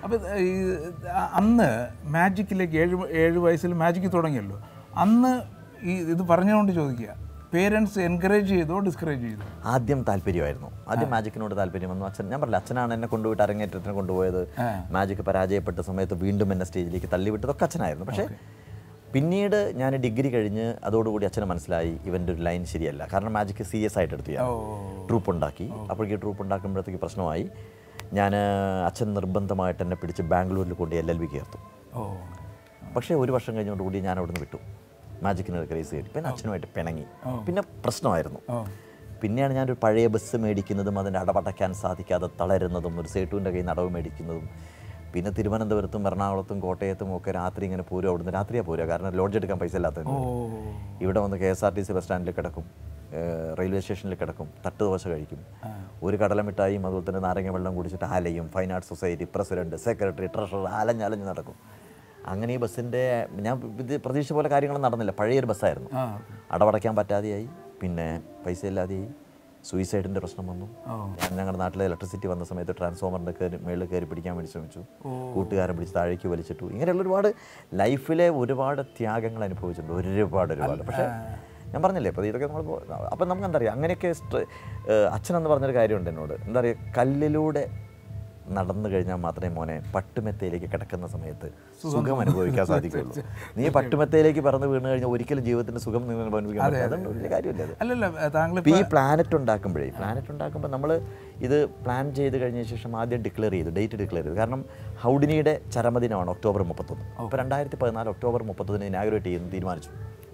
അപ്പോൾ ഈ അ- അന്ന് മാജിക്കിലേക്ക് ഏഴ് ഏഴ് വയസ്സിൽ മാജിക്ക് തുടങ്ങിയല്ലോ അന്ന് ഈ ഇത് പറഞ്ഞുകൊണ്ട് ചോദിക്കുക പേരൻസ് എൻകറേജ് ചെയ്തോ ഡിസ്കറേജ് ചെയ്തോ ആദ്യം താല്പര്യമായിരുന്നു ആദ്യം മാജിക്കിനോട് താല്പര്യം വന്നു അച്ഛൻ ഞാൻ പറഞ്ഞില്ല അച്ഛനാണ് എന്നെ കൊണ്ടുപോയിട്ട് അരങ്ങേറ്റത്തിന് കൊണ്ടുപോയത് മാജിക് പരാജയപ്പെട്ട സമയത്ത് വീണ്ടും എന്നെ സ്റ്റേജിലേക്ക് തള്ളിവിട്ടതൊക്കെ അച്ഛനായിരുന്നു പക്ഷേ പിന്നീട് ഞാൻ ഡിഗ്രി കഴിഞ്ഞ് അതോടുകൂടി അച്ഛന് മനസ്സിലായി ഇവൻ്റെ ഒരു ലൈൻ ശരിയല്ല കാരണം മാജിക്ക് സീരിയസ് ആയിട്ട് എടുത്തു ഞാൻ ട്രൂപ്പ് ഉണ്ടാക്കി അപ്പോഴേക്ക് ട്രൂപ്പ് ഉണ്ടാക്കുമ്പോഴത്തേക്ക് പ്രശ്നമായി ഞാൻ അച്ഛൻ നിർബന്ധമായിട്ട് എന്നെ പിടിച്ച് ബാംഗ്ലൂരിൽ കൊണ്ട് എൽ എൽ ബി ചേർത്തു ഓ പക്ഷേ ഒരു വർഷം കഴിഞ്ഞോടുകൂടി ഞാൻ അവിടുന്ന് വിട്ടു മാജിക്കിന് ക്രേസ് കയറി പിന്നെ അച്ഛനുമായിട്ട് പിണങ്ങി പിന്നെ പ്രശ്നമായിരുന്നു ഓ പിന്നെയാണ് ഞാനൊരു പഴയ ബസ് മേടിക്കുന്നതും അതിൻ്റെ അടപടയ്ക്കാൻ സാധിക്കാതെ തളരുന്നതും ഒരു സേട്ടുവിൻ്റെ കയ്യിൽ നിന്ന് അടവ് മേടിക്കുന്നതും പിന്നെ തിരുവനന്തപുരത്തും എറണാകുളത്തും കോട്ടയത്തും ഒക്കെ രാത്രി ഇങ്ങനെ പോരും അവിടുന്ന് രാത്രിയാണ് പോരുക കാരണം ലോഡ്ജ് എടുക്കാൻ പൈസ ഇല്ലാത്തത് ഓ ഇവിടെ വന്ന് K S R T C bus സ്റ്റാൻഡിൽ കിടക്കും ഏഹ് റെയിൽവേ സ്റ്റേഷനിൽ കിടക്കും തട്ട് ദോശ കഴിക്കും ഒരു കടലമിഠായിയും അതുപോലെ തന്നെ നാരങ്ങ വെള്ളം കുടിച്ചിട്ട് ആലയും fine arts society president secretary treasurer ആലഞ്ഞാലഞ്ഞ് നടക്കും അങ്ങനെ ഈ ബസ്സിൻ്റെ ഞാൻ ഇത് പ്രതീക്ഷിച്ച പോലെ കാര്യങ്ങളൊന്നും നടന്നില്ല പഴയൊരു ബസ്സായിരുന്നു ആ അടവടയ്ക്കാൻ പറ്റാതെയായി പിന്നെ പൈസ ഇല്ലാതെയായി സൂയിസൈഡിൻ്റെ പ്രശ്നം വന്നു ഓ. ഞാൻ ഞങ്ങളുടെ നാട്ടിലെ ഇലക്ട്രിസിറ്റി വന്ന സമയത്ത് ട്രാൻസ്ഫോമറിൻ്റെ കയറി മേളിൽ കയറി പിടിക്കാൻ വേണ്ടി ശ്രമിച്ചു കൂട്ടുകാരൻ പിടിച്ച് താഴേക്ക് വലിച്ചിട്ടു ഇങ്ങനെയുള്ള ഒരുപാട് ലൈഫിലെ ഒരുപാട് ത്യാഗങ്ങൾ അനുഭവിച്ചിട്ടുണ്ട് ഒരുപാട് ഒരുപാട് പക്ഷേ ഞാൻ പറഞ്ഞില്ലേ അപ്പോൾ ഇതൊക്കെ നമ്മൾ അപ്പം നമുക്ക് എന്താ പറയുക അങ്ങനെയൊക്കെ സ്ട്ര- ഏഹ് അച്ഛനെന്ന് പറഞ്ഞൊരു കാര്യമുണ്ട് എന്നോട് എന്താ പറയുക കല്ലിലൂടെ നടന്നു കഴിഞ്ഞാൽ മാത്രമേ മോനെ പട്ടുമെത്തയിലേക്ക് കിടക്കുന്ന സമയത്ത് സുഖം അനുഭവിക്കാൻ സാധിക്കുള്ളൂ നീ പട്ടുമെത്തയിലേക്ക് പറന്ന് വീണ് കഴിഞ്ഞാൽ ഒരിക്കലും ജീവിതത്തിന്റെ സുഖം നിങ്ങൾ അനുഭവിക്കാൻ പറ്റില്ല അതുകൊണ്ട് വലിയ കാര്യമില്ല അത് അല്ലല്ല താങ്കൾ ഇപ്പോൾ ഈ പ്ലാനറ്റ് ഉണ്ടാക്കുമ്പോഴേ പ്ലാനറ്റ് ഉണ്ടാക്കുമ്പോൾ നമ്മൾ ഇത് പ്ലാൻ ചെയ്ത് കഴിഞ്ഞ ശേഷം ആദ്യം ഡിക്ലെയർ ചെയ്തു ഡേറ്റ് ഡിക്ലെയർ ചെയ്തു കാരണം ഹൗഡിനിയുടെ ചരമദിനമാണ് ഒക്ടോബർ മുപ്പത്തൊന്ന് അപ്പോൾ രണ്ടായിരത്തി പതിനാല് ഒക്ടോബർ മുപ്പത്തൊന്നിന് ഇനാഗുറേറ്റ് ചെയ്യുന്നു തീരുമാനിച്ചു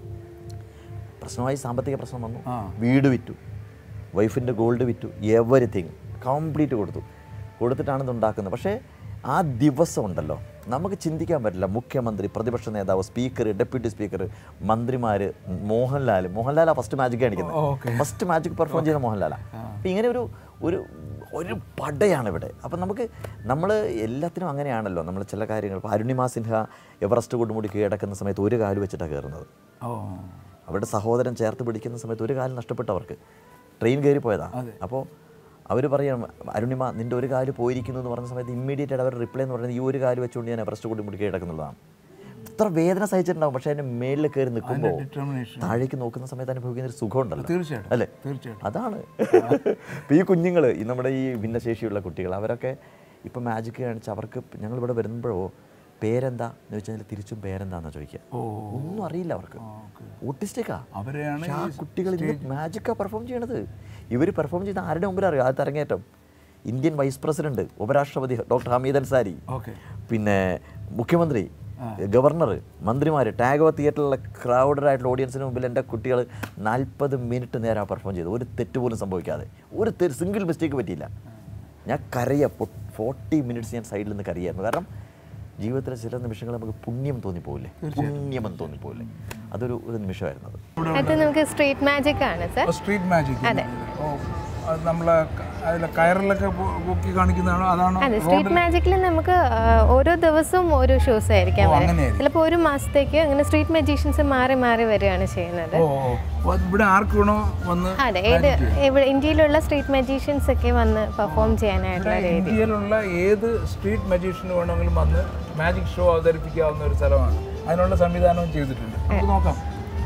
പ്രശ്നമായി സാമ്പത്തിക പ്രശ്നം വന്നു ആ. വീട് വിറ്റു വൈഫിൻ്റെ ഗോൾഡ് വിറ്റു എവറിത്തിങ് കംപ്ലീറ്റ് കൊടുത്തു കൊടുത്തിട്ടാണ് ഇത് ഉണ്ടാക്കുന്നത് പക്ഷേ ആ ദിവസം ഉണ്ടല്ലോ നമുക്ക് ചിന്തിക്കാൻ പറ്റില്ല മുഖ്യമന്ത്രി പ്രതിപക്ഷ നേതാവ് സ്പീക്കർ ഡെപ്യൂട്ടി സ്പീക്കർ മന്ത്രിമാർ മോഹൻലാൽ മോഹൻലാലാ ഫസ്റ്റ് മാജിക് കാണിക്കുന്നത് ഓക്കെ ഫസ്റ്റ് മാജിക് പെർഫോം ചെയ്യുന്ന മോഹൻലാലാ അപ്പം ഇങ്ങനെ ഒരു ഒരു ഒരു പടയാണ് ഇവിടെ അപ്പം നമുക്ക് നമ്മൾ എല്ലാത്തിനും അങ്ങനെയാണല്ലോ നമ്മൾ ചില കാര്യങ്ങൾ ഇപ്പോൾ അരുണിമ സിൻഹ എവറസ്റ്റ് കൊടുമുടി കീഴടക്കുന്ന സമയത്ത് ഒരു കാല് വെച്ചിട്ടാണ് കയറുന്നത് ഓ അവരുടെ സഹോദരൻ ചേർത്ത് പിടിക്കുന്ന സമയത്ത് ഒരു കാലം നഷ്ടപ്പെട്ടവർക്ക് ട്രെയിൻ കയറി പോയതാ അപ്പോൾ അവർ പറയണം അരുണിമ നിൻ്റെ ഒരു കാല് പോയിരിക്കുന്നു എന്ന് പറഞ്ഞ സമയത്ത് ഇമ്മീഡിയറ്റ് ആയിട്ട് അവർ റിപ്ലൈ എന്ന് പറയുന്നത് ഈ ഒരു കാല് വെച്ചുകൊണ്ട് ഞാൻ എവറസ്റ്റ് കൂടി മുടി കിടക്കുന്നുള്ളതാണ് ഇത്ര വേദന സഹിച്ചിട്ടുണ്ടാവും പക്ഷേ അതിൻ്റെ മേളിൽ കയറി നിൽക്കുമ്പോൾ ഡിറ്റർമിനേഷൻ താഴേക്ക് നോക്കുന്ന സമയത്ത് അനുഭവിക്കുന്ന ഒരു സുഖമുണ്ടല്ലോ തീർച്ചയായിട്ടും അല്ലേ തീർച്ചയായിട്ടും അതാണ് ഇപ്പം ഈ കുഞ്ഞുങ്ങൾ ഈ നമ്മുടെ ഈ ഭിന്നശേഷിയുള്ള കുട്ടികൾ അവരൊക്കെ ഇപ്പം മാജിക് കാണിച്ച് അവർക്ക് ഞങ്ങളിവിടെ വരുമ്പോഴോ പേരെന്താ എന്ന് വെച്ചാൽ തിരിച്ചും പേരെന്താന്നാ ചോദിക്കുക ഓ ഒന്നും അറിയില്ല അവർക്ക് ഓക്കെ ഓട്ടിസ്റ്റിക്കാ അവരെയാണ് പക്ഷെ ആ കുട്ടികൾ ഇന്ന് മാജിക്കാ പെർഫോം ചെയ്യണത് ഇവർ പെർഫോം ചെയ്ത ആരുടെ മുമ്പിൽ അറിയാം ആദ്യത്തെ അരങ്ങേറ്റം ഇന്ത്യൻ വൈസ് പ്രസിഡന്റ് ഉപരാഷ്ട്രപതി ഡോക്ടർ ഹമീദ് അൻസാരി ഓക്കെ പിന്നെ മുഖ്യമന്ത്രി ഗവർണർ മന്ത്രിമാർ ടാഗോ തിയേറ്ററിലെ ക്രൗഡഡ് ആയിട്ടുള്ള ഓഡിയൻസിന് മുമ്പിൽ എൻ്റെ കുട്ടികൾ നാൽപ്പത് മിനിറ്റ് നേരം പെർഫോം ചെയ്തു ഒരു തെറ്റ് പോലും സംഭവിക്കാതെ ഒരു സിംഗിൾ മിസ്റ്റേക്ക് പറ്റിയില്ല ഞാൻ കരയ ഫോർട്ടി മിനിറ്റ്സ് ഞാൻ സൈഡിൽ നിന്ന് കരയായിരുന്നു കാരണം ജീവിതത്തിലെ ചില നിമിഷങ്ങൾ നമുക്ക് പുണ്യം തോന്നിപ്പോവില്ലേ പുണ്യമെന്ന് തോന്നിപ്പോവില്ലേ അതൊരു ഒരു നിമിഷമായിരുന്നു അത് അത് നമുക്ക് സ്ട്രീറ്റ് മാജിക് ആണ് സർ സ്ട്രീറ്റ് മാജിക് അതെ. ഓ അത് നമ്മളെ അതിലെ കയറിലൊക്കെ പൊ- പൊക്കി കാണിക്കുന്നതാണോ അതാണോ അതെ സ്ട്രീറ്റ് മാജിക്കിൽ നമുക്ക് ആ, ഓരോ ദിവസവും ഓരോ ഷോസ് ആയിരിക്കാം ഓ, വരെ അങ്ങനെയായിരിക്കും. ചിലപ്പോൾ ഒരു മാസത്തേക്ക് അങ്ങനെ സ്ട്രീറ്റ് മജീഷ്യൻസ് മാറി മാറി വരികയാണ് ചെയ്യുന്നത് ഓ ഓ. ഓ, ഇവിടെ ആർക്ക് വേണോ വന്ന് അതെ ഏത് ഇവിടെ ഇന്ത്യയിലുള്ള സ്ട്രീറ്റ് മജീഷ്യൻസ് ഒക്കെ വന്ന് പെർഫോം ചെയ്യാനായിട്ടുള്ള രീതി ഇന്ത്യയിലുള്ള ഏത് സ്ട്രീറ്റ് മജീഷ്യന് വേണമെങ്കിലും വന്ന് മാജിക് ഷോ അവതരിപ്പിക്കാവുന്ന ഒരു സ്ഥലമാണ് അതിനുള്ള സംവിധാനവും ചെയ്തിട്ടുണ്ട് നമുക്ക് നോക്കാം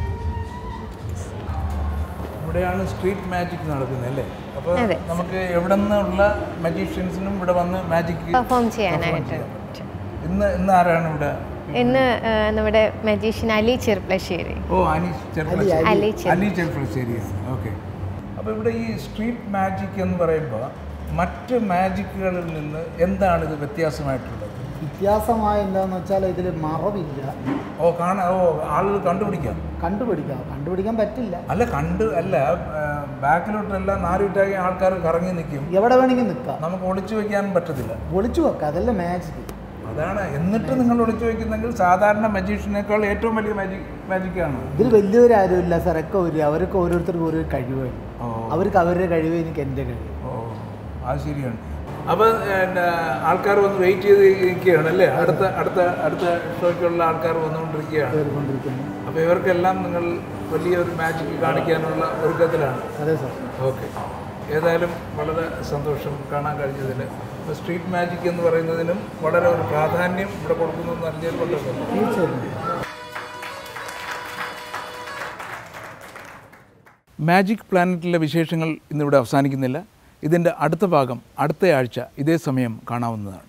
ഇവിടെയാണ് സ്ട്രീറ്റ് മാജിക് നടക്കുന്നത് അല്ലേ അപ്പോൾ അതെ. നമുക്ക് എവിടെ നിന്നുള്ള മജീഷ്യൻസിനും ഇവിടെ വന്ന് മാജിക് പെർഫോം ചെയ്യാനായിട്ട് ഇന്ന് ഇന്ന് ആരാണ് ഇവിടെ ഇന്ന് ആ, നമ്മുടെ മജീഷ്യൻ അലി ചെറുപ്പശ്ശേരി ഓ അനി ചെറുപ്പശ്ശേരി അലി ചെറു- അലി ചെറുപ്പശ്ശേരിയാണ് ഓക്കെ അപ്പോൾ ഇവിടെ ഈ സ്ട്രീറ്റ് മാജിക് എന്ന് പറയുമ്പോൾ മറ്റ് മാജിക്കുകളിൽ നിന്ന് എന്താണ് ഇത് വ്യത്യാസമായിട്ടുള്ളത് വ്യത്യാസമായ എന്താന്ന് വെച്ചാൽ ഇതിൽ മറവില്ല ഓ കാണാൻ ഓ ആളുകൾ കണ്ടുപിടിക്കാം കണ്ടുപിടിക്കാം കണ്ടുപിടിക്കാൻ പറ്റില്ല അല്ല കണ്ട് അല്ല ബാക്കിലോട്ടല്ല നാലുവിട്ടാക്കി ആൾക്കാർ കറങ്ങി നിൽക്കും എവിടെ വേണമെങ്കിൽ നിൽക്കാം നമുക്ക് ഒളിച്ചു വെക്കാനും പറ്റത്തില്ല ഒളിച്ചു വെക്കാം അതല്ല മാജിക് അതാണ് എന്നിട്ട് നിങ്ങൾ ഒളിച്ചു വെക്കുന്നെങ്കിൽ സാധാരണ മജീഷ്യനേക്കാൾ ഏറ്റവും വലിയ മാജിക് മാജിക്കാണ് ഇതിൽ വലിയവരാരും ഇല്ല സാറൊക്കെ ഒരു അവർക്ക് ഓരോരുത്തർക്കും ഓരോ കഴിവ് ഓ അവർക്ക് അവരുടെ കഴിവ് എനിക്ക് എൻ്റെ കഴിവ് ഓ അത് ശരിയാണ് അപ്പോൾ ആൾക്കാർ വന്ന് വെയിറ്റ് ചെയ്ത് ഇരിക്കുകയാണ് അല്ലേ അടുത്ത അടുത്ത അടുത്ത ഷോയ്ക്കുള്ള ആൾക്കാർ വന്നുകൊണ്ടിരിക്കുകയാണ് കയറിക്കൊണ്ടിരിക്കുന്നു അപ്പോൾ ഇവർക്കെല്ലാം നിങ്ങൾ വലിയൊരു മാജിക് കാണിക്കാനുള്ള ഒരുക്കത്തിലാണ് അതെ സാർ ഓക്കെ ഏതായാലും വളരെ സന്തോഷം കാണാൻ കഴിഞ്ഞതിൽ സ്ട്രീറ്റ് മാജിക് എന്ന് പറയുന്നതിനും വളരെ ഒരു പ്രാധാന്യം ഇവിടെ കൊടുക്കുന്നു എന്ന് അറിഞ്ഞതിൽ വളരെ സന്തോഷം തീർച്ചയായിട്ടും മാജിക് പ്ലാനറ്റിലെ വിശേഷങ്ങൾ ഇന്നിവിടെ അവസാനിക്കുന്നില്ല ഇതിൻ്റെ അടുത്ത ഭാഗം അടുത്ത ആഴ്ച ഇതേ സമയം കാണാവുന്നതാണ്